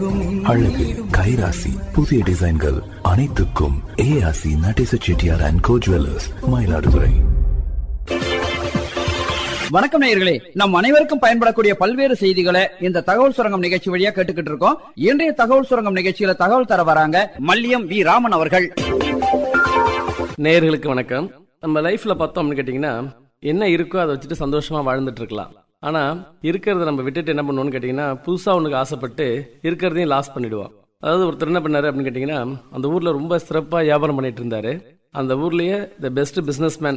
அழகு கைராசி புதிய டிசைன்கள் அனைத்துக்கும் ஏஆசி Nadesa Chettiar and co jewellers Mayiladuthurai வணக்கம் நேயர்களே நம் அனைவருக்கும் பயன்படக்கூடிய பல்வேறு செய்திகளை இந்த தகவல் சுரங்கம் நிகழ்ச்சி வழியா கேட்டுக்கிட்டு இருக்கோம் இன்றைய தகவல் சுரங்கம் நிகழ்ச்சியில தகவல் தர வராங்க மல்லியம் வி ராமன் அவர்கள் நேயர்களுக்கு வணக்கம் நம்ம லைஃப்ல பார்த்தோம் அப்படின்னு கேட்டிங்கன்னா என்ன இருக்கோ அதை வச்சுட்டு சந்தோஷமா வாழ்ந்துட்டு இருக்கலாம் ஆனா இருக்கிறத நம்ம விட்டுட்டு என்ன பண்ணுவோம்னு கேட்டிங்கன்னா புதுசா ஒண்ணுக்கு ஆசைப்பட்டு இருக்கிறதையும் லாஸ் பண்ணிடுவோம் அதாவது ஒருத்தர் என்ன பண்ணாரு அப்படின்னு கேட்டிங்கன்னா அந்த ஊர்ல ரொம்ப சிறப்பா வியாபாரம் பண்ணிட்டு இருந்தாரு அந்த ஊர்லயே த பெஸ்ட் பிசினஸ் மேன்